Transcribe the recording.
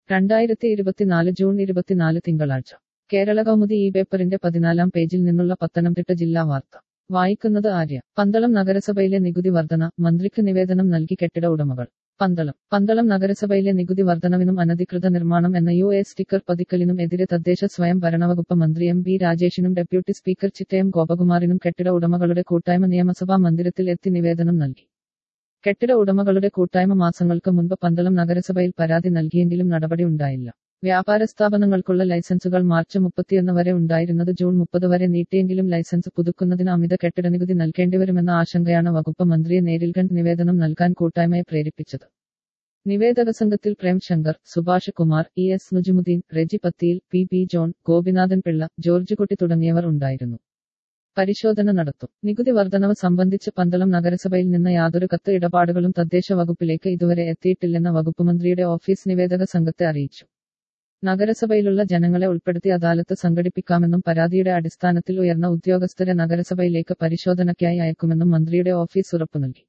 രണ്ടായിരത്തി ഇരുപത്തിനാല് ജൂൺ ഇരുപത്തിനാല് തിങ്കളാഴ്ച കേരള കൗമുദി ഈ പേപ്പറിന്റെ പതിനാലാം പേജിൽ നിന്നുള്ള പത്തനംതിട്ട ജില്ലാ വാർത്ത വായിക്കുന്നത് ആര്യ പന്തളം നഗരസഭയിലെ നികുതി വർധന മന്ത്രിക്ക് നിവേദനം നൽകി കെട്ടിട ഉടമകൾ പന്തളം പന്തളം നഗരസഭയിലെ നികുതി വർധനവിനും അനധികൃത നിർമ്മാണം എന്ന യു എ സ്റ്റിക്കർ പതിക്കലിനും എതിരെ തദ്ദേശ സ്വയം ഭരണവകുപ്പ് മന്ത്രി എം ബി രാജേഷിനും ഡെപ്യൂട്ടി സ്പീക്കർ ചിറ്റയം ഗോപകുമാറിനും കെട്ടിട ഉടമകളുടെ കൂട്ടായ്മ നിയമസഭാ മന്ദിരത്തിൽ എത്തി നിവേദനം നൽകി കെട്ടിട ഉടമകളുടെ കൂട്ടായ്മ മാസങ്ങൾക്ക് മുൻപ് പന്തളം നഗരസഭയിൽ പരാതി നൽകിയെങ്കിലും നടപടി ഉണ്ടായില്ല വ്യാപാര സ്ഥാപനങ്ങൾക്കുള്ള ലൈസൻസുകൾ മാർച്ച് മുപ്പത്തിയൊന്ന് വരെ ഉണ്ടായിരുന്നത് ജൂൺ മുപ്പത് വരെ നീട്ടിയെങ്കിലും ലൈസൻസ് പുതുക്കുന്നതിന് അമിത കെട്ടിട നികുതി നൽകേണ്ടിവരുമെന്ന ആശങ്കയാണ് വകുപ്പ് മന്ത്രിയെ നേരിൽ കണ്ട് നിവേദനം നൽകാൻ കൂട്ടായ്മയെ പ്രേരിപ്പിച്ചത് നിവേദക സംഘത്തിൽ Premshankar Subhash Kumar E S Nujumudheen Reji Pathiyil P P John Gopinathan Pillai George Kutty തുടങ്ങിയവർ ഉണ്ടായിരുന്നു പരിശോധന നടത്തും നികുതി വർധനവ് സംബന്ധിച്ച് പന്തളം നഗരസഭയിൽ നിന്ന് യാതൊരു കത്ത് ഇടപാടുകളും തദ്ദേശ വകുപ്പിലേക്ക് ഇതുവരെ എത്തിയിട്ടില്ലെന്ന വകുപ്പ് മന്ത്രിയുടെ ഓഫീസ് നിവേദക സംഘത്തെ അറിയിച്ചു നഗരസഭയിലുള്ള ജനങ്ങളെ ഉൾപ്പെടുത്തി അദാലത്ത് സംഘടിപ്പിക്കാമെന്നും പരാതിയുടെ അടിസ്ഥാനത്തിൽ ഉയർന്ന ഉദ്യോഗസ്ഥരെ നഗരസഭയിലേക്ക് പരിശോധനയ്ക്കായി അയക്കുമെന്നും മന്ത്രിയുടെ ഓഫീസ് ഉറപ്പു നൽകി